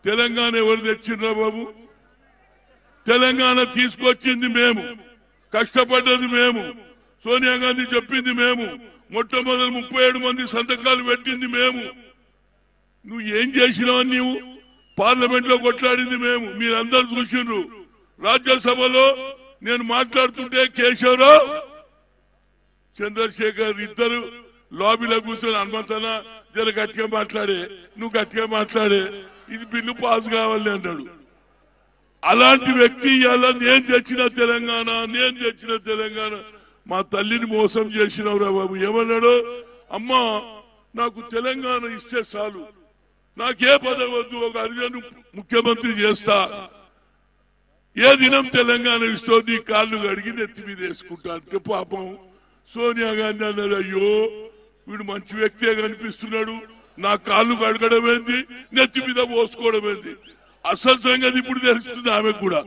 తెలంగాణ ఎవరు తెచ్చిండ్రా బాబు తెలంగాణ తీసుకొచ్చింది మేము కష్టపడ్డది మేము సోనియా గాంధీ చెప్పింది మేము మొట్టమొదటి ముప్పై ఏడు మంది సంతకాలు పెట్టింది మేము నువ్వు ఏం చేసినావు నీవు పార్లమెంట్ లో కొట్లాడింది మేము మీరందరూ చూసిండ్రు రాజ్యసభలో నేను మాట్లాడుతుంటే కేశవరావు చంద్రశేఖర్ ఇద్దరు లాబీలో కూర్చొని హనుమంతన జర గట్టిగా మాట్లాడే నువ్వు గట్టిగా మాట్లాడే ఇది బిల్లు పాస్ కావాలి అన్నాడు అలాంటి వ్యక్తి ఇవాళ నేను తెచ్చిన తెలంగాణ నేను తెచ్చిన తెలంగాణ మా తల్లిని మోసం చేసినవురా బాబు ఏమన్నాడు అమ్మా నాకు తెలంగాణ ఇస్తే చాలు నాకే పదవి వద్దు ఒక అర్జును ముఖ్యమంత్రి చేస్తా ఏ దినం తెలంగాణ ఇస్తో నీ కాళ్ళు కడిగి నెత్తి మీద వేసుకుంటా అంటే పాపం సోనియా గాంధీ అన్నది అయ్యో వీడు మంచి వ్యక్తే కనిపిస్తున్నాడు నా కాళ్ళు కడగడం ఏంది నెత్తి మీద పోసుకోవడం ఏంది అసలు సంగతి ఇప్పుడు తెలుస్తుంది ఆమె కూడా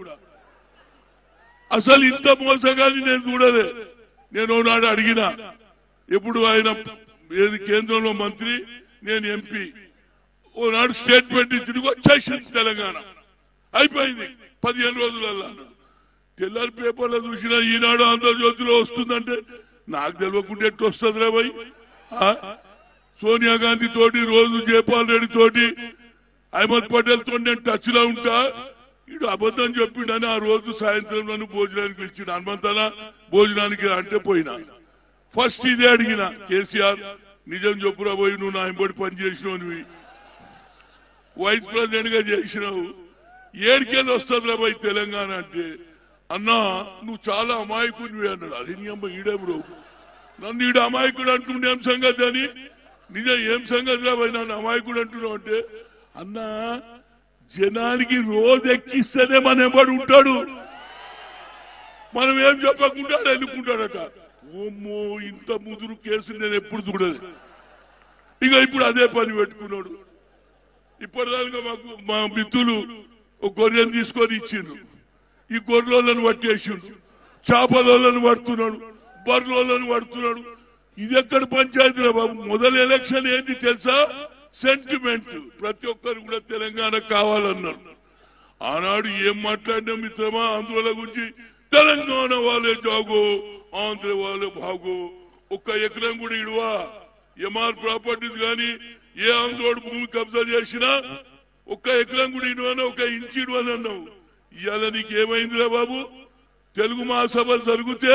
అసలు ఇంత మోసగాని నేను చూడలే నేను నాడు అడిగిన ఎప్పుడు ఆయన ఏది కేంద్రంలో మంత్రి నేను ఎంపీ ఓనాడు స్టేట్మెంట్ ఇచ్చి వచ్చేసింది తెలంగాణ అయిపోయింది పదిహేను రోజులల్లా తెల్లారి పేపర్లో చూసిన ఈనాడు ఆంధ్రజ్యోతిలో వస్తుందంటే నాకు తెలియకుండా ఎట్టు వస్తుంది రా భయ్ ఆ? సోనియా గాంధీ తోటి రోజు జయపాల్ రెడ్డి తోటి అహ్మద్ పటేల్ తోటి నేను టచ్ లో ఉంటా వీడు అబద్ధం చెప్పిండని ఆ రోజు సాయంత్రం నన్ను భోజనానికి పిలిచిండు హనుమంతన భోజనానికి రా అంటే పోయినా ఫస్ట్ ఇదే అడిగిన కేసీఆర్ నిజం చెప్పురా పోయి నువ్వు నా ఎంబడి పని చేసినవి వైస్ ప్రెసిడెంట్ గా చేసినావు ఏడికెళ్ళి వస్తుంది రాబాయి తెలంగాణ అంటే అన్నా నువ్వు చాలా అమాయకుడివి అన్నాడు అది నీ అమ్మ ఈడెవరు నన్ను ఈడు అమాయకుడు అంటుండే ఏం సంగతి అని నిజం ఏం సంగతి రాబాయి నన్ను అమాయకుడు అంటున్నావు అంటే అన్నా జనానికి రోజు ఎక్కిస్తేనే మన ఎవడు ఉంటాడు మనం ఏం చెప్పకుండా ఆడు ఎన్నుకుంటాడట ఓమ్మో ఇంత ముదురు కేసు నేను ఎప్పుడు చూడలేదు ఇక ఇప్పుడు అదే పని పెట్టుకున్నాడు ఇప్పటిదాకా మాకు మా మిత్రులు ఒక గొర్రెను తీసుకొని ఇచ్చిండు ఈ గొర్రెలను పట్టేసిండు చేపలను పడుతున్నాడు బర్రెలను పడుతున్నాడు ఇది ఎక్కడ పంచాయతీరా బాబు మొదలు ఎలక్షన్ ఏంది తెలుసా సెంటిమెంట్ ప్రతి ఒక్కరు కూడా తెలంగాణ కావాలన్నారు ఆనాడు ఏం మాట్లాడినా మిత్రమా ఆంధ్రుల గురించి తెలంగాణ వాళ్ళే జాగో ఆంధ్ర వాళ్ళే భాగో ఒక్క ఎకరం కూడా ఇడువా ఎంఆర్ ప్రాపర్టీస్ గాని ఏ ఆంధ్రోడు భూమి కబ్జా చేసినా ఒక్క ఎకరం కూడా ఇడువని ఒక ఇంచి ఇడువని అన్నావు ఇవాళ నీకేమైందిరా బాబు తెలుగు మహాసభలు జరిగితే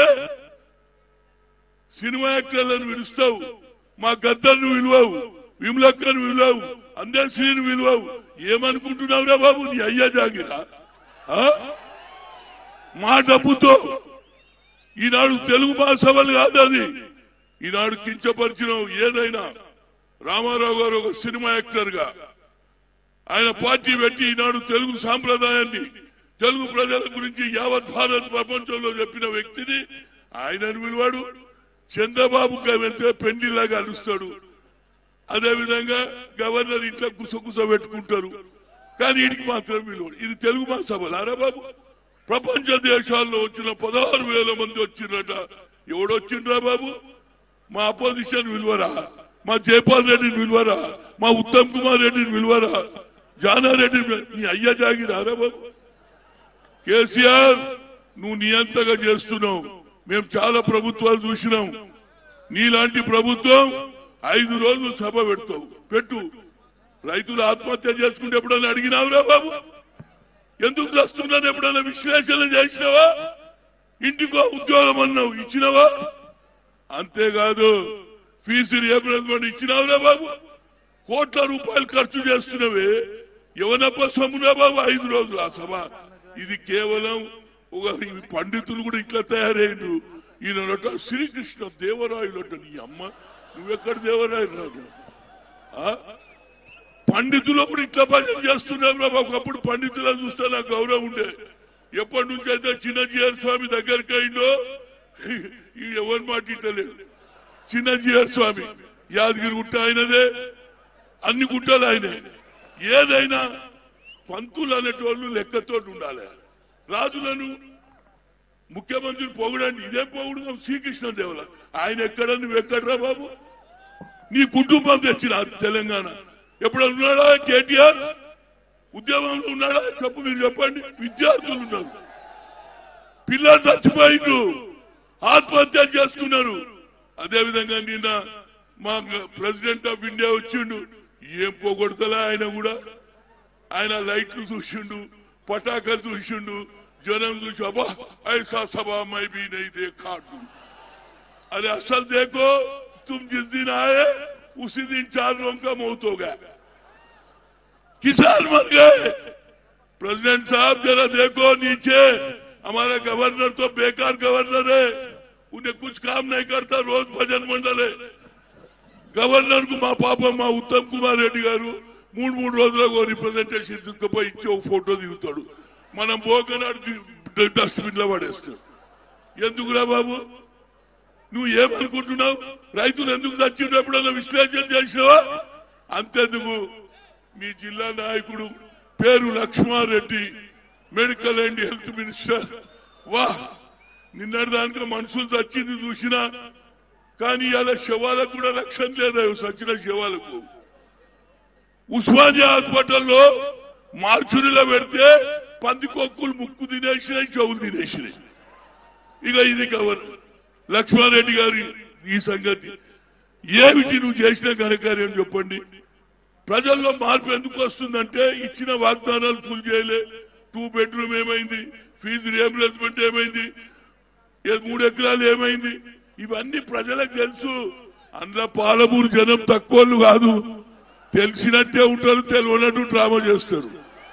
సినిమా యాక్టర్లను పిలుస్తావు మా గద్దర్ను విలువవు విమలక్కను విలువవు అందశ్రీని విలువవు ఏమనుకుంటున్నావురా బాబు నీ అయ్యా జాగిరా ఆ? మా డబ్బుతో ఈనాడు తెలుగు మహాసభలు కాదు అది ఈనాడు కించపరిచిన ఏదైనా రామారావు గారు ఒక సినిమా యాక్టర్ గా ఆయన పార్టీ పెట్టి ఈనాడు తెలుగు సాంప్రదాయాన్ని తెలుగు ప్రజల గురించి యావత్ భారత్ ప్రపంచంలో చెప్పిన వ్యక్తిని ఆయనను విలువాడు చంద్రబాబు వెళ్తే పెండిలాగా అలుస్తాడు అదే విధంగా గవర్నర్ ఇంట్లో కుసకుస పెట్టుకుంటారు కానీ వీడికి మాత్రం విలువ ఇది తెలుగు మా సభలు అరే బాబు ప్రపంచ దేశాల్లో వచ్చిన పదహారు వేల మంది వచ్చిండ్రట ఎవడొచ్చిండ్రా బాబు మా అపోజిషన్ విలువరా మా జైపాల్ రెడ్డిని విలువరా మా ఉత్తమ్ కుమార్ రెడ్డిని విలువరా జానారెడ్డి నీ అయ్య జాగిరారా బాబు కేసీఆర్ నువ్వు నియంతగా చేస్తున్నావు మేము చాలా ప్రభుత్వాలు చూసినాం నీలాంటి ప్రభుత్వం ఐదు రోజులు సభ పెడతావు పెట్టు రైతులు ఆత్మహత్య చేసుకుంటే ఎప్పుడన్నా అడిగినావురా బాబు ఎందుకు వస్తున్నాను ఎప్పుడన్నా విశ్లేషణ చేసినావా ఇంటికో ఉద్యోగం అన్నావు ఇచ్చినావా అంతేకాదు ఫీజు రియంబర్స్మెంట్ ఇచ్చినావురా బాబు కోట్ల రూపాయలు ఖర్చు చేస్తున్నవే ఎవనప్ప సొమ్మురా బాబు ఐదు రోజులు ఆ సభ ఇది కేవలం ఒక ఈ పండితులు కూడా ఇట్లా తయారయ్యారు ఈయనట శ్రీకృష్ణ దేవరాయులట నీ అమ్మ నువ్వెక్కడ దేవరాయలు రాదు ఆ? పండితులు కూడా ఇట్లా భజన చేస్తున్నారు బాబు ఒకప్పుడు పండితులను చూస్తే నాకు గౌరవం ఉండే ఎప్పటి నుంచి అయితే చిన్నజీఆర్ స్వామి దగ్గరికి అయిందో ఈ ఎవరి మాట ఇట్టలేదు చిన్నజీఆర్ స్వామి యాదగిరి గుట్ట ఆయనదే అన్ని గుట్టలు ఆయనే ఏదైనా పంతులు అనేటోళ్ళు లెక్కతో ఉండాలి రాజులను ముఖ్యమంత్రి పొగడండి ఇదే పొగుడు శ్రీకృష్ణ దేవుల ఆయన ఎక్కడ నువ్వు ఎక్కడరా బాబు నీ కుటుంబం తెచ్చిన తెలంగాణ ఎప్పుడు ఉన్నాడా కేటీఆర్ ఉద్యమంలో ఉన్నాడా చెప్పు మీరు చెప్పండి విద్యార్థులు ఉన్నారు పిల్లలు చచ్చిపోయిండు ఆత్మహత్య చేసుకున్నారు అదేవిధంగా నిన్న మా ప్రెసిడెంట్ ఆఫ్ ఇండియా వచ్చిండు ఏం పోగొడతలే ఆయన కూడా ఆయన లైట్లు చూసిండు పటాకలు చూసిండు జనం చూసి అబ్బా ఐసా సభా మై బీ నై देखा अरे असल देखो तुम जिस दिन आए उसी दिन चार लोगों का मौत हो गया किसान मर गए प्रेसिडेंट साहब जरा देखो नीचे हमारा गवर्नर तो बेकार गवर्नर है उन्हें कुछ काम नहीं करता रोज भजन मंडल है గవర్నర్ కు మా పాప మా ఉత్తమ్ కుమార్ రెడ్డి గారు మూడు మూడు రోజులకు రిప్రజెంటేషన్ తీసుకుపోయి ఇచ్చి ఒక ఫోటో దిగుతాడు మనం పోకనాడు డస్ట్బిన్ లో పడేస్తాడు ఎందుకురా బాబు నువ్వు ఏమనుకుంటున్నావు రైతులు ఎందుకు చచ్చిండు ఎప్పుడన్నా విశ్లేషణ చేసినావా అంతెందుకు మీ జిల్లా నాయకుడు పేరు Laxma Reddy medical and health minister వా నిన్నటి దానికి మనుషులు చచ్చింది చూసినా కానీ ఇలా శవాలకు కూడా రక్షణ లేదు సచిన శవాలకు ఉస్మానియా హాస్పిటల్లో మార్చురిలో పెడితే పందికొక్కులు ముక్కు తినేసినాయి చెవులు తినేసినాయి ఇక ఇది కవర్ లక్ష్మారెడ్డి గారి ఈ సంగతి ఏమిటి నువ్వు చేసిన ఘనకార్యం చెప్పండి ప్రజల్లో మార్పు ఎందుకు వస్తుందంటే ఇచ్చిన వాగ్దానాలు ఫుల్ చేయలే టూ బెడ్రూమ్ ఏమైంది ఫీజు రియంబర్స్మెంట్ ఏమైంది ఏ మూడు ఎకరాలు ఏమైంది ఇవన్నీ ప్రజలకు తెలుసు అందులో పాలమూరు జనం తక్కువలు కాదు తెలిసినట్టే ఉంటారు తెలియనట్టు డ్రామా చేస్తారు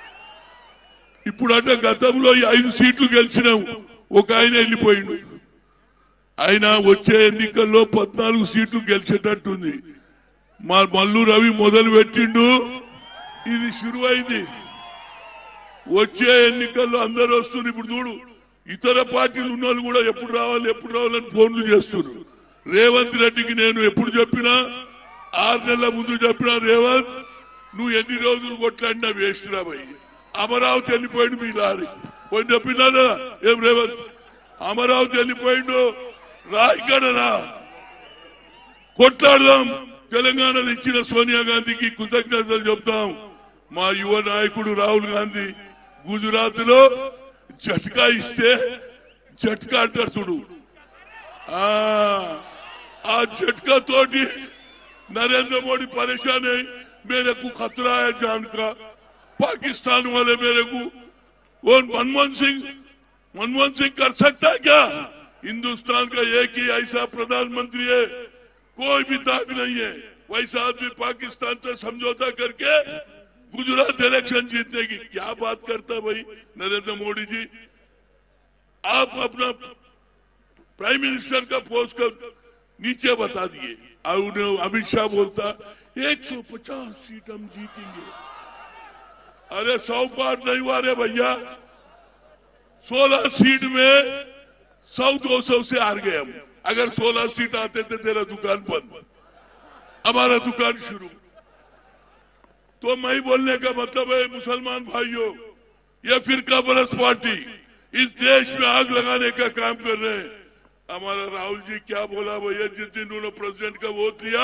ఇప్పుడు అంటే గతంలో ఈ ఐదు సీట్లు గెలిచినాం ఒక ఆయన వెళ్ళిపోయిండు ఆయన వచ్చే ఎన్నికల్లో పద్నాలుగు సీట్లు గెలిచేటట్టుంది మా మల్లు రవి మొదలు పెట్టిండు ఇది శురువైంది వచ్చే ఎన్నికల్లో అందరూ వస్తున్నారు ఇప్పుడు చూడు ఇతర పార్టీలు ఉన్న వాళ్ళు కూడా ఎప్పుడు రావాలి ఎప్పుడు రావాలని ఫోన్లు చేస్తున్నారు రేవంత్ రెడ్డికి నేను ఎప్పుడు చెప్పినా ఆరు నెలల ముందు చెప్పినా రేవంత్ నువ్వు ఎన్ని రోజులు కొట్లాడినా వేస్ట్ రా భయ్ అమరావతి వెళ్ళిపోయిండు మీ లారీ పోయి చెప్పినా లేదా? ఏం రేవంత్ అమరావతి వెళ్ళిపోయిండు రా ఇక్కడ రా కొట్లాడదాం తెలంగాణ ఇచ్చిన సోనియా గాంధీకి కృతజ్ఞతలు చెప్తాం మా యువ నాయకుడు రాహుల్ గాంధీ గుజరాత్ లో జట్కా ఇస్తే జట్కా అంటారు చూడు ఆ ఆ झटका तोड़ी नरेंद्र मोदी परेशान है मेरे को खतरा है जान का पाकिस्तान वाले मेरे को वो मनमोहन सिंह मनमोहन सिंह कर सकता है क्या हिंदुस्तान का एक ही ऐसा प्रधानमंत्री है कोई भी दाग नहीं है वैसा आदमी पाकिस्तान से समझौता करके गुजरात इलेक्शन जीतने की क्या बात करता है भाई नरेंद्र मोदी जी आप अपना प्राइम मिनिस्टर का पोस्ट का नीचे बता दिए और उन्हें अमित शाह बोलता 150 सीट हम जीतेंगे अरे सौ बार नहीं हुआ रे भैया 16 सीट में सौ दो सौ से हार गए हम अगर 16 सीट आते थे तेरा दुकान बंद हमारा दुकान शुरू तो मैं ही बोलने का मतलब है मुसलमान भाइयों ये फिरका परस्त पार्टी इस देश में आग लगाने का काम कर रहे हैं हमारा राहुल जी क्या बोला भैया जिस दिन उन्होंने प्रेसिडेंट का वोट लिया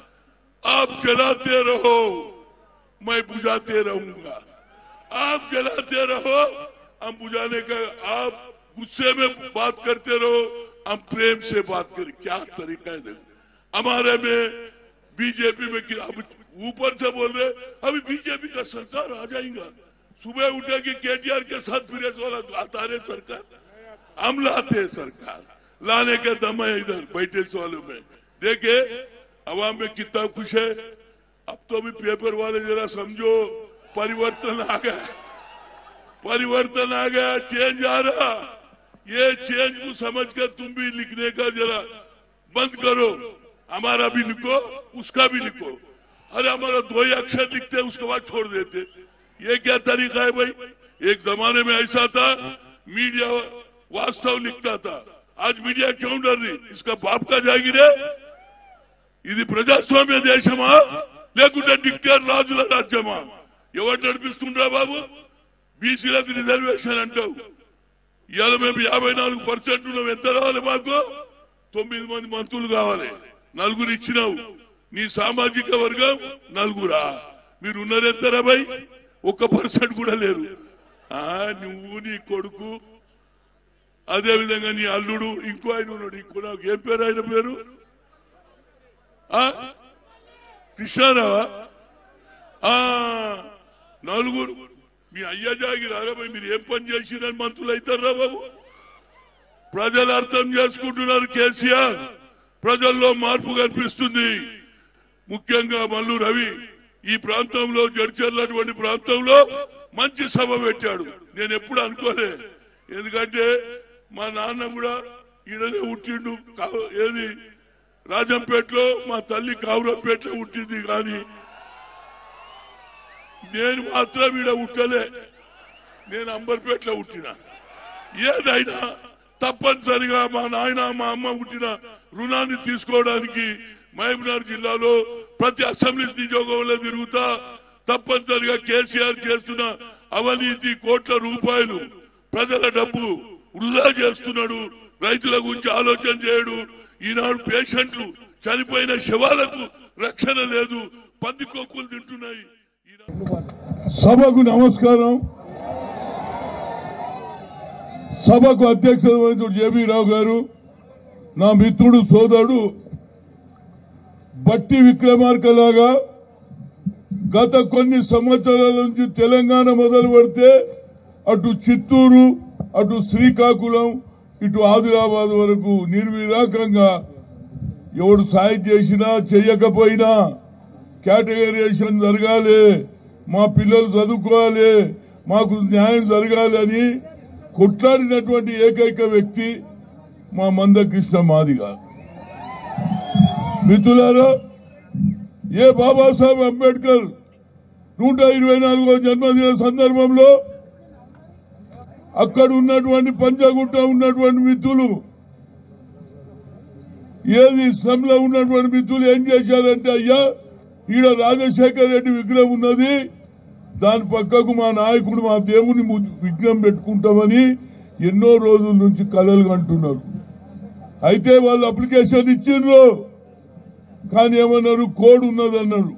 आप जलाते रहो मैं बुझाते रहूंगा आप जलाते रहो हम बुझाने का आप गुस्से में बात करते रहो हम प्रेम से बात करें क्या तरीका है देखो हमारे में बीजेपी में कि- अब ऊपर से बोल रहे अभी बीजेपी का सरकार आ जाएगा सुबह उठेगी केटीआर के साथ फिर वाला आता रहे सरकार हम लाते हैं सरकार लाने के दम है इधर बैठे वालों में देखे अवाम में कितना खुश है अब तो भी पेपर वाले जरा समझो परिवर्तन आ गया परिवर्तन आ गया चेंज आ रहा ये चेंज को समझकर तुम भी लिखने का जरा बंद करो हमारा भी लिखो उसका भी लिखो अरे हमारा दो ही अक्षर लिखते उसके बाद छोड़ देते ये क्या तरीका है भाई एक जमाने में ऐसा था मीडिया वास्तव लिखता था आज मीडिया क्यों डर रही इसका बाप का जाएगी रे ఇది ప్రజాస్వామ్య దేశమా లేకుంటే డిక్టేర్ రాజుల రాజ్యమా ఎవరు నడిపిస్తుండ్రా బాబు బీసీలకు రిజర్వేషన్ అంటావు ఇవాళ మేము యాభై నాలుగు పర్సెంట్ ఉన్నాం ఎంత రావాలి మాకు తొమ్మిది మంది మంత్రులు కావాలి నలుగురు ఇచ్చినావు నీ సామాజిక వర్గం నలుగురా మీరు ఉన్నారెంతరా భయ్ ఒక్క పర్సెంట్ కూడా లేరు ఆ నువ్వు నీ కొడుకు అదే విధంగా నీ అల్లుడు ఇంకో ఆయన ఉన్నాడు ఇంకో నాకు ఏం పేరు ఆయన పేరు ఆ కృష్ణారావా ఆ నలుగురు మీ అయ్య జాగిరారా పోయి మీరు ఏం పని చేసిరని మంత్రులు అవుతారా బాబు ప్రజలు అర్థం చేసుకుంటున్నారు కేసీఆర్ ప్రజల్లో మార్పు కనిపిస్తుంది ముఖ్యంగా మల్లు రవి ఈ ప్రాంతంలో జడ్చర్లటువంటి ప్రాంతంలో మంచి సభ పెట్టాడు నేను ఎప్పుడు అనుకోలే ఎందుకంటే మా నాన్న కూడా ఈడనే పుట్టిండు కా- ఏది రాజంపేటలో మా తల్లి కావురంపేటలో పుట్టింది కానీ నేను మాత్రం ఈడ పుట్టలే నేను అంబర్పేటలో పుట్టిన ఏదైనా తప్పనిసరిగా మా నాయన మా అమ్మ పుట్టిన రుణాన్ని తీసుకోవడానికి మహబూబ్నగర్ జిల్లాలో ప్రతి అసెంబ్లీ నియోజకవర్గంలో తిరుగుతా తప్పనిసరిగా కేసీఆర్ చేస్తున్న అవినీతి కోట్ల రూపాయలు ప్రజల డబ్బు వృధా చేస్తున్నాడు రైతుల గురించి ఆలోచన చేయడు ఈనాడు పేషెంట్లు చనిపోయిన శవాలకు రక్షణ లేదు పందికొక్కులు తింటున్నాయి ఈనాడు సభకు నమస్కారం సభకు అధ్యక్షత వహించిన జేబీ రావు గారు నా మిత్రుడు సోదరుడు బట్టి విక్రమార్క లాగా గత కొన్ని సంవత్సరాల నుంచి తెలంగాణ మొదలు పెడితే అటు చిత్తూరు అటు శ్రీకాకుళం ఇటు ఆదిలాబాద్ వరకు నిర్విరాకంగా ఎవడు సాయం చేసినా చెయ్యకపోయినా కేటగరైజేషన్ జరగాలి మా పిల్లలు చదువుకోవాలి మాకు న్యాయం జరగాలి అని కొట్లాడినటువంటి ఏకైక వ్యక్తి మా మందకృష్ణ మాదిగా మిత్రులారా ఏ బాబాసాహెబ్ అంబేద్కర్ నూట ఇరవై నాలుగో జన్మదిన సందర్భంలో అక్కడ ఉన్నటువంటి పంజాగుట్ట ఉన్నటువంటి మిత్రులు ఏది శ్రమలో ఉన్నటువంటి మిత్రులు ఏం చేశారంటే అయ్యా ఈడ రాజశేఖర్ రెడ్డి విగ్రహం ఉన్నది దాని పక్కకు మా నాయకుడు మా దేవుని ము- విగ్రహం పెట్టుకుంటామని ఎన్నో రోజుల నుంచి కలలు కంటున్నారు అయితే వాళ్ళు అప్లికేషన్ ఇచ్చిండ్రు కానీ ఏమన్నారు కోడ్ ఉన్నదన్నారు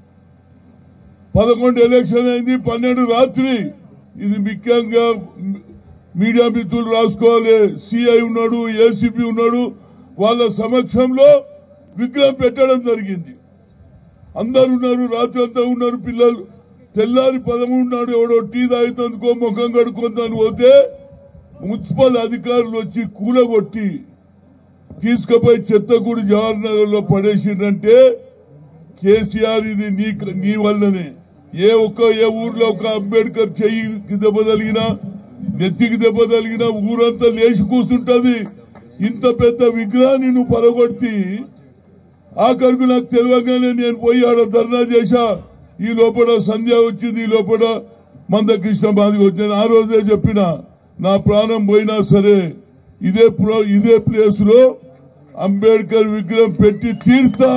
పదకొండు ఎలక్షన్ అయింది పన్నెండు రాత్రి ఇది ముఖ్యంగా మీడియా మిత్రులు రాసుకోవాలి సిఐ ఉన్నాడు ఏసీపీ ఉన్నాడు వాళ్ళ సమక్షంలో విగ్రహం పెట్టడం జరిగింది అందరు ఉన్నారు రాత్రి అంతా ఉన్నారు పిల్లలు తెల్లారి పదమూడు నాడు ఎవడో టీ తాగుతుందుకో ముఖం కడుక్కుందని పోతే మున్సిపల్ అధికారులు వచ్చి కూలగొట్టి తీసుకుపోయి చెత్తగూడి జవహర్ నగర్ లో పడేసిందంటే కేసీఆర్ ఇది నీ నీ వల్లనే ఏ ఒక్క ఏ ఊర్లో ఒక అంబేద్కర్ చెయ్యికి దెబ్బ తగిలినా నెత్తికి దెబ్బ తగిలినా ఊరంతా లేచి కూర్చుంటది ఇంత పెద్ద విగ్రహాన్ని నువ్వు పరగొట్టి ఆఖరికి నాకు తెలియగానే నేను పోయి ఆడ ధర్నా చేశా ఈ లోపల సంధ్య వచ్చింది ఈ లోపల మందకృష్ణ మాదికి వచ్చింది ఆ రోజే చెప్పిన నా ప్రాణం పోయినా సరే ఇదే ప్రో ఇదే ప్లేస్ లో అంబేద్కర్ విగ్రహం పెట్టి తీర్తా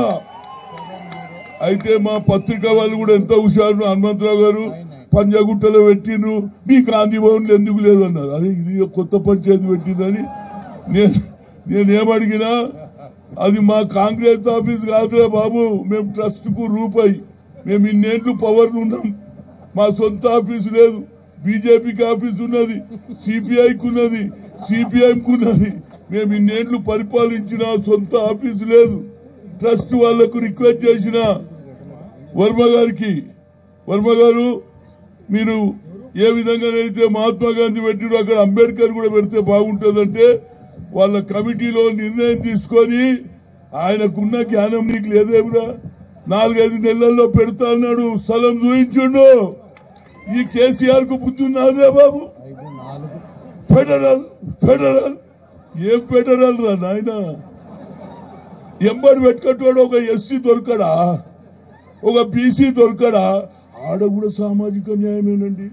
అయితే మా పత్రిక వాళ్ళు కూడా ఎంత హుషారు హనుమంతరావు గారు పంజాగుట్టలో పెట్టిండ్రు మీ గాంధీ భవన్లు ఎందుకు లేదన్నారు అరే ఇది కొత్త పంచాయతీ పెట్టిందని నేను నేనేమడిగినా అది మా కాంగ్రెస్ ఆఫీస్ కాదురా బాబు మేము ట్రస్ట్ కు రూపాయి మేము ఇన్నేళ్లు పవర్ ఉన్నాం మా సొంత ఆఫీసు లేదు బీజేపీకి ఆఫీస్ ఉన్నది సిపిఐకి ఉన్నది సిపిఐకి ఉన్నది మేము ఇన్నేళ్లు పరిపాలించిన సొంత ఆఫీసు లేదు ట్రస్ట్ వాళ్లకు రిక్వెస్ట్ చేసిన వర్మ గారికి వర్మ గారు మీరు ఏ విధంగానైతే మహాత్మా గాంధీ పెట్టిరో అక్కడ అంబేద్కర్ కూడా పెడితే బాగుంటుందంటే వాళ్ళ కమిటీలో నిర్ణయం తీసుకొని ఆయనకున్న జ్ఞానం నీకు లేదేమిరా నాలుగైదు నెలల్లో పెడతా అన్నాడు స్థలం చూయించుండు ఈ కేసీఆర్ కు బుద్ధి ఉన్నదే బాబు ఫెడరల్ ఫెడరల్ ఏం ఫెడరల్ రా నాయనా ఎంబడి పెట్టుకట్టువాడు ఒక ఎస్సీ దొరకడా ఒక బీసీ దొరకడా ఆడ కూడా సామాజిక న్యాయమేనండి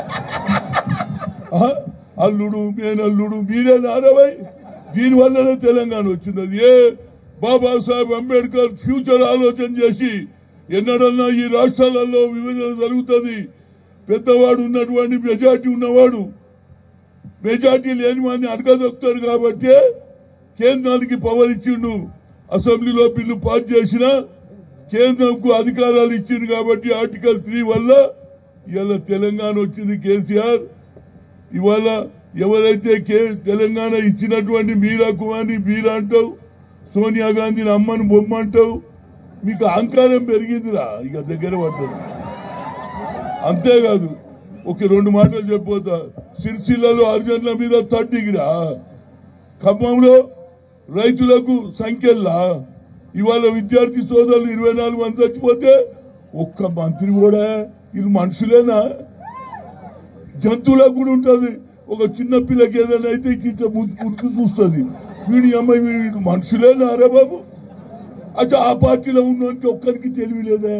ఆ? అల్లుడు మేనల్లుడు మీరే నారవై దీని వల్లనే తెలంగాణ వచ్చింది అది ఏ బాబాసాహెబ్ అంబేద్కర్ ఫ్యూచర్ ఆలోచన చేసి ఎన్నడన్నా ఈ రాష్ట్రాలలో విభజన జరుగుతుంది పెద్దవాడు ఉన్నటువంటి మెజార్టీ ఉన్నవాడు మెజార్టీ లేని వాడిని అడగదొక్కుతారు కాబట్టి కేంద్రానికి పవర్ ఇచ్చిండు అసెంబ్లీలో బిల్లు పాస్ చేసిన కేంద్రంకు అధికారాలు ఇచ్చింది కాబట్టి ఆర్టికల్ త్రీ వల్ల ఇవాళ తెలంగాణ వచ్చింది కేసీఆర్ ఇవాళ ఎవరైతే కే తెలంగాణ ఇచ్చినటువంటి మీరా కుమార్ని మీరా అంటావు సోనియా గాంధీని అమ్మని బొమ్మ అంటావు మీకు అహంకారం పెరిగిందిరా ఇక దగ్గర పడ్డది అంతేకాదు ఒక రెండు మాటలు చెప్పిపోతా సిరిసిల్లలో అర్జున్ల మీద తడ్డిగిరా ఖమ్మంలో రైతులకు సంఖ్యల్లా ఇవాళ విద్యార్థి సోదరులు ఇరవై నాలుగు మంది చచ్చిపోతే ఒక్క మంత్రి కూడా ఇది మనుషులేనా జంతువులకు కూడా ఉంటది ఒక చిన్న పిల్లకి ఏదైనా అయితే ఇట్లా మురికి చూస్తుంది వీడి అమ్మాయి వీడు మనుషులేనా అరే బాబు అచ్చా ఆ పార్టీలో ఉన్నోనికి ఒక్కరికి తెలివి లేదా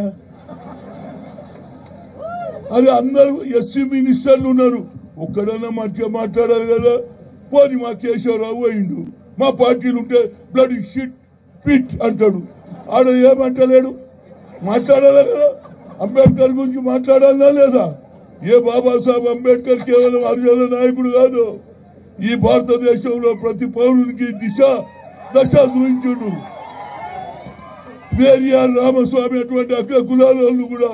అరే అందరూ ఎస్సీ మినిస్టర్లు ఉన్నారు ఒక్కడన్నా మంచిగా మాట్లాడాలి కదా పోని మా కేశవరావు పోయిండు మా పార్టీలు ఉంటే బ్లడ్ షిట్ పిట్ అంటాడు ఆడ ఏమంటలేడు మాట్లాడాలి కదా అంబేద్కర్ గురించి మాట్లాడాలా లేదా ఏ బాబాసాహెబ్ అంబేద్కర్ కేవలం హరిజన నాయకుడు కాదు ఈ భారతదేశంలో ప్రతి పౌరునికి దిశ దశ చూపించుడు పేరియార్ రామస్వామి అటువంటి అగ్ర కులాల వాళ్ళు కూడా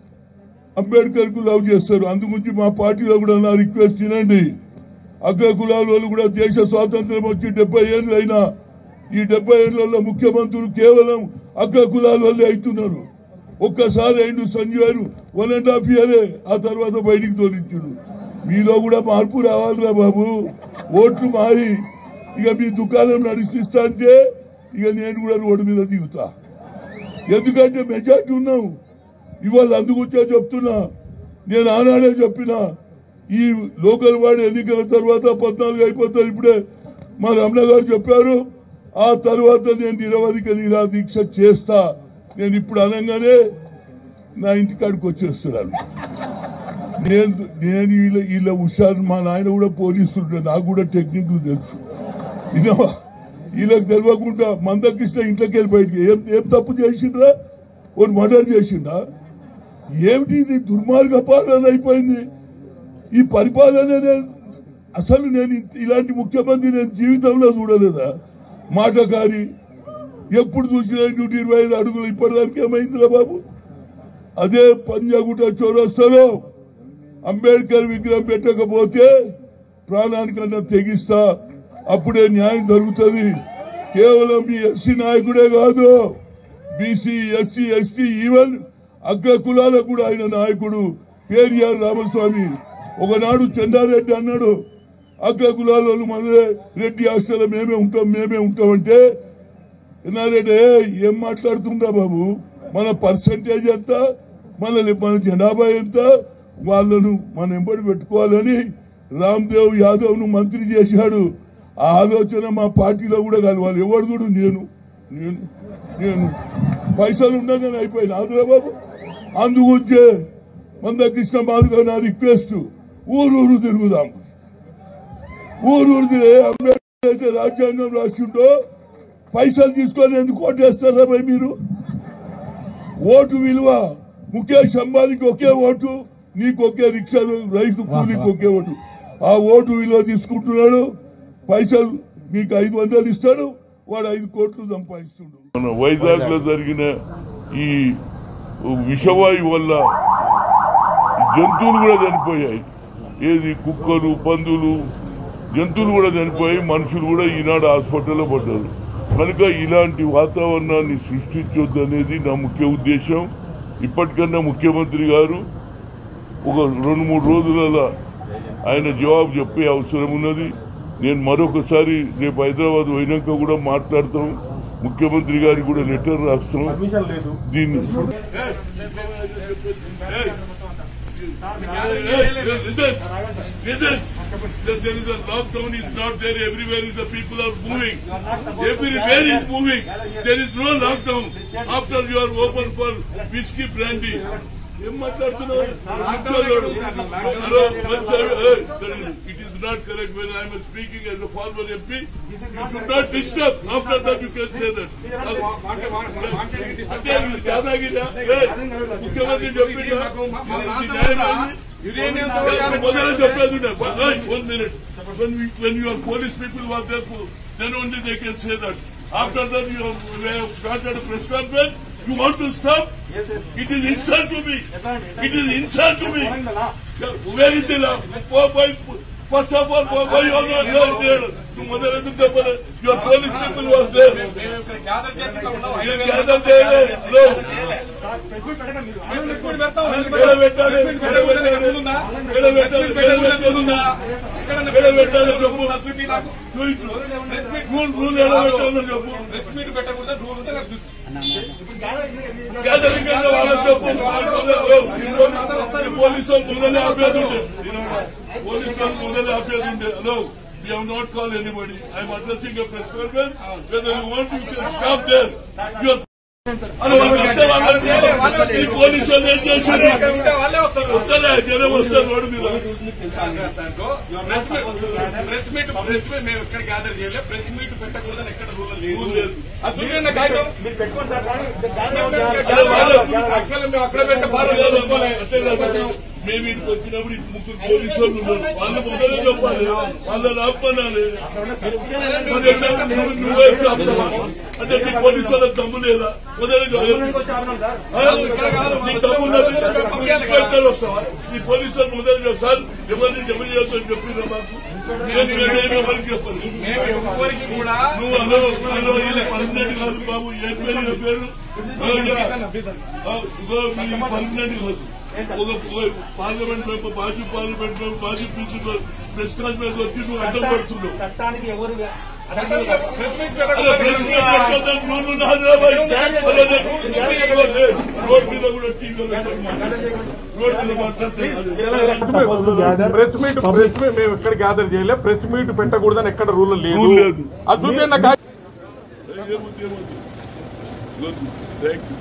అంబేద్కర్ కు లవ్ చేస్తారు అందుగురించి మా పార్టీలో కూడా నా రిక్వెస్ట్ వినండి అగ్ర కులాల వాళ్ళు కూడా దేశ స్వాతంత్రం వచ్చి డెబ్బై ఏళ్ళు అయినా ఈ డెబ్బై ఏళ్లలో ముఖ్యమంత్రులు కేవలం అగ్ర కులాల వాళ్ళే అవుతున్నారు ఒక్కసారి అయిండు సంజయ్ వన్ అండ్ హాఫ్ ఇయరే ఆ తర్వాత బయటికి తోలించుడు మీలో కూడా మార్పు రావాలిరా బాబు ఓట్లు మారి ఇక మీ దుకాణం నడిపిస్తా అంటే ఇక నేను కూడా రోడ్డు మీద దిగుతా ఎందుకంటే మెజార్టీ ఉన్నాం ఇవాళ అందుకొచ్చా చెప్తున్నా నేను ఆనాడే చెప్పినా ఈ లోకల్ వార్డు ఎన్నికల తర్వాత పద్నాలుగు అయిపోతారు ఇప్పుడే మా రమణ గారు చెప్పారు ఆ తర్వాత నేను నిరవధిక నిరా దీక్ష చేస్తా నేను ఇప్పుడు అనగానే నా ఇంటికాడికి వచ్చేస్తున్నాను నేను నేను వీళ్ళ వీళ్ళ హుషారు మా నాయన కూడా పోలీసులు నాకు కూడా టెక్నిక్లు తెలుసు విన్నావా వీళ్ళకి తెలియకుండా మందకృష్ణ ఇంట్లోకి వెళ్ళి బయటికి ఏం ఏం తప్పు చేసిండ్రా ఓ మర్డర్ చేసిండా ఏమిటి ఇది దుర్మార్గ పాలన అయిపోయింది ఈ పరిపాలన నేను అసలు నేను ఇంత- ఇలాంటి ముఖ్యమంత్రి నేను జీవితంలో చూడలేదా మాటకారి ఎప్పుడు చూసినా నూట ఇరవై ఐదు అడుగులు ఇప్పటిదానికి ఏమైందిరా బాబు అదే పంజాగుట్ట చౌరస్తాలో అంబేద్కర్ విగ్రహం పెట్టకపోతే ప్రాణానికన్నా తెగిస్తా అప్పుడే న్యాయం జరుగుతుంది కేవలం మీ ఎస్సీ నాయకుడే కాదు బీసీ ఎస్సీ ఎస్టీ ఈవెన్ అగ్ర కులాలకు కూడా ఆయన నాయకుడు పేరియార్ రామస్వామి ఒకనాడు చెండారెడ్డి అన్నాడు అగ్ర కులాల వాళ్ళు మనదే రెడ్డి హాస్టల్ మేమే ఉంటాం మేమే ఉంటామంటే ఎన్నారెడ్డి ఏం మాట్లాడుతుందా బాబు మన పర్సంటేజ్ ఎంత మన మన జనాభా ఎంత వాళ్ళను మన ఎంబడి పెట్టుకోవాలని రామ్దేవ్ యాదవ్ ను మంత్రి చేశాడు ఆ ఆలోచన మా పార్టీలో కూడా కలవాలి ఎవడు చూడు నేను నేను నేను పైసలు ఉండగానే అయిపోయింది ఆదురా బాబు అందుగురించే మందకృష్ణ మాధవ్ నా రిక్వెస్ట్ ఊరూరు తిరుగుదాం ఊరూరు తిరిగి అంబేద్కర్ అయితే రాజ్యాంగం రాసిండో పైసలు తీసుకొని ఎందుకు ఓటేస్తారా భయ్ మీరు ఓటు విలువ ముఖేష్ అంబానీకి ఒకే ఓటు నీకు ఒకే రిక్షా రైతు కూలీకి ఒకే ఓటు ఆ ఓటు విలువ తీసుకుంటున్నాడు పైసలు మీకు ఐదు వందలు ఇస్తాడు వాడు ఐదు కోట్లు సంపాదిస్తుండు మన వైజాగ్ లో జరిగిన ఈ విషవాయు వల్ల జంతువులు కూడా చనిపోయాయి ఏది కుక్కలు పందులు జంతువులు కూడా చనిపోయాయి మనుషులు కూడా ఈనాడు హాస్పిటల్లో పడ్డారు కనుక ఇలాంటి వాతావరణాన్ని సృష్టించొద్దు అనేది నా ముఖ్య ఉద్దేశం ఇప్పటికన్నా ముఖ్యమంత్రి గారు ఒక రెండు మూడు రోజులలో ఆయన జవాబు చెప్పే అవసరం ఉన్నది నేను మరొకసారి రేపు హైదరాబాద్ పోయినాక కూడా మాట్లాడతాం ముఖ్యమంత్రి గారికి కూడా లెటర్ రాస్తాం పర్మిషన్ లేదు దీన్ని Listen, listen. There there is a lockdown is not there. Everywhere is the people are moving. Everywhere is moving. There is no lockdown. After you are open for whiskey brandy. ఏం మాట్లాడుతున్నావు కూర్చోలేడు. Hello, one side, hey, it is not correct when I am speaking as a former MP. You should not disturb. After that you can say that. అంటే ఇది దాదాగిరా ఏ, ముఖ్యమంత్రి చెప్పిండా ఇది న్యాయమైంది? మొదలు చెప్పేది one minute when we, when your police people were there for, then only they can say that. After that you have, we have started a press conference, You want to stop? Yes, yes. It is insult to me. ఎట్లా అండి? ఎట్లా It is insult to me. పోయింది కదా? Where is the law? For, for, first of all, for, why you are not here? there? You mother ఎందుకు చెప్పలేదు? Your police people was there. మేము ఇక్కడ gather చేస్తా ఉన్నాం. You ఐదు వేల gather మంది there. గ్యాదర్ చేస్తాం. No. సార్, ప్రెస్ మీట్ పెట్టకండి మీరు. మేము ప్రెస్ మీట్ పెడతాం. ఎక్కడ పెట్టాలి? ప్రెస్ మీట్ ఎక్కడ పెట్టే పెట్టాలి? ఉందా? ఎక్కడ పెట్టాలి? ప్రెస్ మీట్ పెట్టే ఎక్కడ పెట్టాలి? ఉందా? ఎక్కడన్నా ఎక్కడ పెట్టాలి చెప్పు. నాకు చూపి నాకు. చూపించు. రూల్ రూల్ ఎలా పెట్టాలో చెప్పు ప్రెస్ మీట్ పెట్టకూడదు రూల్ ఉంటే నాకు చూపి. ఇప్పుడు గ్యాదర్ అయింది, ఇది- గ్యాదరింగ్ అంటే వాళ్ళకి చెప్పు పోలీసు వాళ్ళు ముందరే ఆపేది ఉండే పోలీసు వాళ్ళు ముందరే ఆపేది ఉండే hello We have not called anybody. I am addressing a press conference. Whether you want, you can stop there. You are- అరే వాళ్ళు వస్తే వాళ్ళని వాళ్ళే, వాళ్ళే. ఈ పోలీసు వాళ్ళు ఏం చేశారు ఇక్కడ ఉంటే వాళ్ళే వస్తారు. వస్తారా జనం వస్తారు రోడ్డు మీద దాంట్లో press meet press meet press meet మేము ఎక్కడ గ్యాదర్ చేయలేదు ప్రెస్ మీట్ పెట్టకూడదని ఎక్కడ రూల్ రూల్ లేదు లేదు. అది చూడండి కాగితం మీరు పెట్టుకోండి సార్, కానీ ఇది గ్యాదర్ మేము అవ్వాలి. గ్యాదర్ వాళ్ళే. చేయాలి. అక్కడ మేము అక్కడ పెట్టే బాధ లేదు. అంతే కదా. మేము ఇంటికి వచ్చినప్పుడు ఈ ముగ్గురు పోలీసు వాళ్ళు ఉన్నారు వాళ్ళు ముందరే చెప్పాలి వాళ్ళని ఆపనాలి మరి ఎట్లా నువ్వు నువ్వే చెప్తావా అంటే నీ పోలీసు వాళ్ళకి దమ్ము లేదా మొదలు ఇంటికి వచ్చి ఆపినాం సార్. ఇక్కడ కాదు. నీకు దమ్ము ఉన్నది నువ్వు ఇన్స్పెక్టర్ వస్తావా నీ పోలీసు వాళ్ళు మొదలు చెప్పు. సార్ ఎవరిని జమ చేయొద్దని చెప్పిందా మాకు నేను నేను ఎవరికి చెప్పాలి మేము ఎవరికి కూడా నువ్వు అలో అలో ఇది పర్మనెంట్ కాదు బాబు ఏం పేరు నీ పేరు ఆ, ఇగో మీ పర్మనెంట్ కాదు ఒక ఒక పార్లమెంట్ మెంబర్ మాజీ పార్లమెంట్ మెంబర్ మాజీ ప్రిన్సిపల్ ప్రెస్ కాన్ఫరెన్స్ వచ్చి నువ్వు అడ్డం పడుతున్నావు చట్టానికి ఎవరు ప్రెస్ మీట్ అలా ప్రెస్ మీట్ పెట్టకూడదు పెట్టొద్దని రూల్ ఉంది హైదరాబాద్ అలా నేను రోడ్ మీద కూడా టీవీలో రోడ్ మీద మాట్లాడుతున్నాను ప్రెస్ మీట్ ప్రెస్ మీట్ మేము ఎక్కడ గ్యాదర్ చేయలేదు ప్రెస్ మీట్ పెట్టకూడదని ఎక్కడ రూల్ లేదు రూల్ లేదు. అది చూపించండి నాకు ఏముంది ఏముంది గుడ్ థ్యాంక్ యూ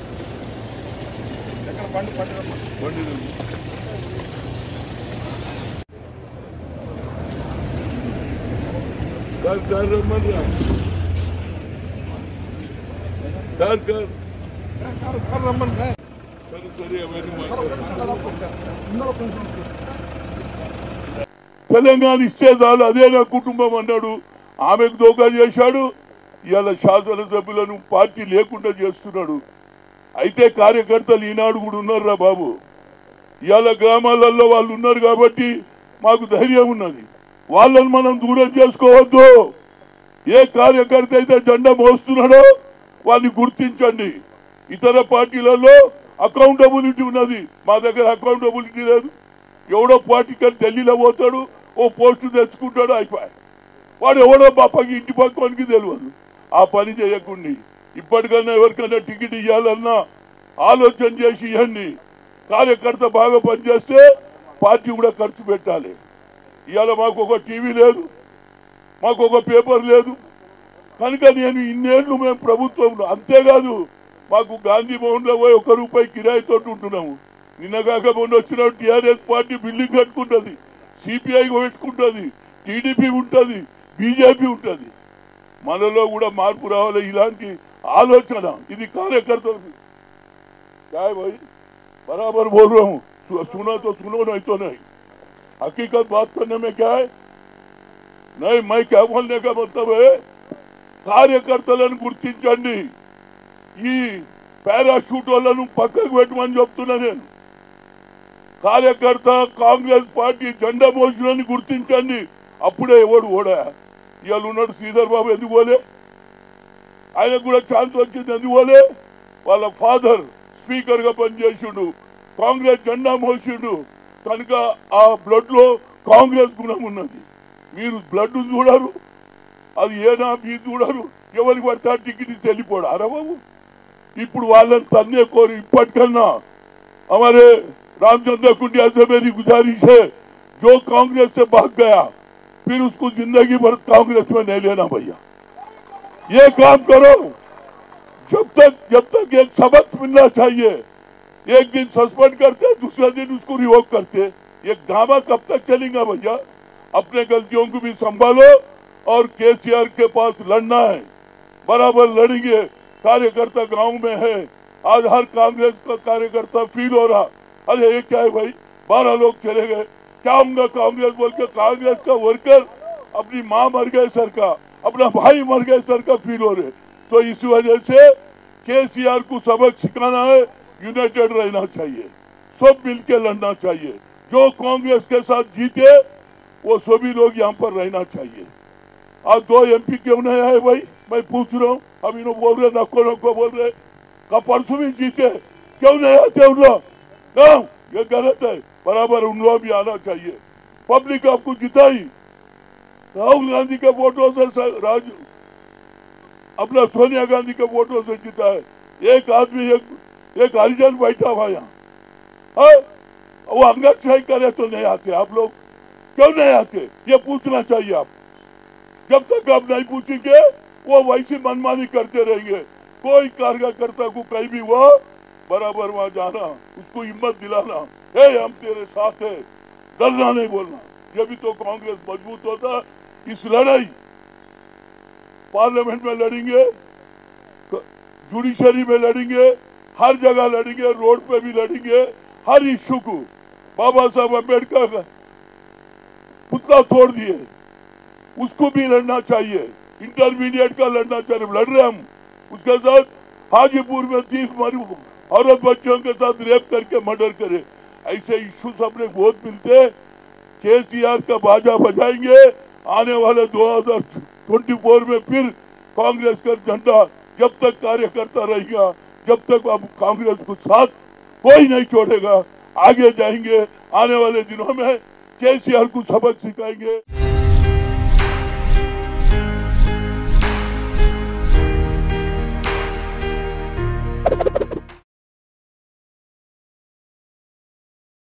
పండుగ కార్ కార్ రమ్మన్నా కార్ కార్ సరే సరే అవన్నీ మాట్లాడు. తెలంగాణ ఇస్తే చాలు అదే నా కుటుంబం అన్నాడు ఆమెకు దోకా చేశాడు ఇవాళ శాసనసభ్యులను పార్టీ లేకుండా చేస్తున్నాడు అయితే కార్యకర్తలు ఈనాడు కూడా ఉన్నారురా బాబు ఇవాళ గ్రామాలలో వాళ్ళు ఉన్నారు కాబట్టి మాకు ధైర్యం ఉన్నది వాళ్ళని మనం దూరం చేసుకోవద్దు ఏ కార్యకర్త అయితే జెండా మోస్తున్నాడో వాడిని గుర్తించండి ఇతర పార్టీలలో అకౌంటబిలిటీ ఉన్నది మా దగ్గర అకౌంటబిలిటీ లేదు ఎవడో పార్టీకి ఢిల్లీలో పోతాడు ఓ పోస్టు తెచ్చుకుంటాడు అయిపోయి వాడు ఎవడో పాపకి ఇంటి పక్కనికి తెలియదు ఆ పని చేయకండి ఇప్పటికన్నా ఎవరికైనా టికెట్ ఇవ్వాలన్నా ఆలోచన చేసి ఇవ్వండి కార్యకర్త బాగా పనిచేస్తే పార్టీ కూడా ఖర్చు పెట్టాలి ఇవాళ మాకు ఒక టీవీ లేదు మాకు ఒక పేపర్ లేదు కనుక నేను ఇన్నేళ్లు మేము ప్రభుత్వంలో అంతేకాదు మాకు గాంధీ భవన్ లో పోయి ఒక రూపాయి కిరాయితో ఉంటున్నాము నిన్న కాక మొన్న వచ్చిన టీఆర్ఎస్ పార్టీ బిల్డింగ్ కట్టుకుంటుంది సిపిఐ పెట్టుకుంటుంది టీడీపీ ఉంటుంది బీజేపీ ఉంటుంది మనలో కూడా మార్పు రావాలి ఇలాంటి ఆలోచన ఇది కార్యకర్తలు क्या है भाई बराबर बोल रहा हूँ सु- सुना तो सुनो नहीं तो नहीं हकीकत बात करने में क्या है नहीं मैं क्या बोलने का मतलब है కార్యకర్తలను గుర్తించండి ఈ పారాషూట్ వాళ్ళను పక్కకు పెట్టమని చెప్తున్నా నేను కార్యకర్త కాంగ్రెస్ పార్టీ జెండా మోసులని గుర్తించండి అప్పుడే ఎవడు ఓడా ఇవాళ ఉన్నాడు శ్రీధర్ బాబు ఎందుకు పోలే ఆయనకు కూడా ఛాన్స్ వచ్చింది ఎందుకు పోలే వాళ్ళ ఫాదర్ స్పీకర్ గా పనిచేసిండు కాంగ్రెస్ జెండా మోసిండు కనుక ఆ బ్లడ్ లో కాంగ్రెస్ గుణం ఉన్నది మీరు బ్లడ్ చూడరు అది ఏనా మీరు చూడరు ఎవరికి పడితే ఆ టికెట్ ఇచ్చి వెళ్ళిపోడు అరే బాబు ఇప్పుడు వాళ్ళని తన్నే కోరి ఇప్పటికన్నా हमारे रामचंद्र कुंडिया से मेरी गुजारिश है जो कांग्रेस से भाग गया फिर उसको जिंदगी भर कांग्रेस में नहीं लेना भैया ये काम करो जब तक जब तक एक सबक मिलना चाहिए एक दिन सस्पेंड करते दूसरे दिन उसको रिवोक करते ये ड्रामा कब तक चलेगा भैया अपने गलतियों को भी संभालो और केसीआर के पास लड़ना है बराबर लड़ेंगे कार्यकर्ता गांव में है आज हर कांग्रेस का कार्यकर्ता फील हो रहा अरे ये क्या है भाई बारह लोग चले गए क्या होगा कांग्रेस बोल के कांग्रेस का वर्कर अपनी माँ मर गए सर का अपना भाई मर गए सर का फील हो रहे तो इस वजह से केसीआर को सबक सिखाना है यूनाइटेड रहना चाहिए सब मिलकर लड़ना चाहिए जो कांग्रेस के साथ जीते वो सभी लोग यहाँ पर रहना चाहिए आज दो एमपी क्यों नहीं आए भाई मैं पूछ रहा हूँ अब इन्हों बोल रहे नको नको बोल रहे का परसों भी जीते क्यों नहीं आते उन लोग क्यों ये गलत है बराबर उन लोग भी आना चाहिए पब्लिक आपको जिताई राहुल गांधी के वोटों से स- राज अपना सोनिया गांधी के वोटों से जीता है एक आदमी एक एक हरिजन बैठा हुआ यहाँ हाँ? वो अंगतशाही करे तो नहीं आते आप लोग क्यों नहीं आते ये पूछना चाहिए आप जब तक आप नहीं पूछेंगे वो वैसी मनमानी करते रहेंगे कोई कार्यकर्ता को कहीं भी हुआ बराबर वहां जाना उसको हिम्मत दिलाना हे हम तेरे साथ है डरना नहीं बोलना ये भी तो कांग्रेस मजबूत होता इस लड़ाई पार्लियामेंट में लड़ेंगे जुडिशरी में लड़ेंगे हर जगह लड़ेंगे रोड पे भी लड़ेंगे हर इश्यू को बाबा साहब अम्बेडकर का पुतला तोड़ दिए उसको भी लड़ना चाहिए इंटरमीडिएट का लड़ना चाहिए लड़ रहे हम उसके साथ हाजीपुर में तीस मरी औरत बच्चों के साथ रेप करके मर्डर करे ऐसे इश्यूज अपने बहुत मिलते केसीआर का बाजा बजाएंगे आने वाले 2024 में फिर कांग्रेस का झंडा जब तक कार्यकर्ता रहेगा जब तक अब कांग्रेस को साथ कोई नहीं छोड़ेगा आगे जाएंगे आने वाले दिनों में केसीआर को सबक सिखाएंगे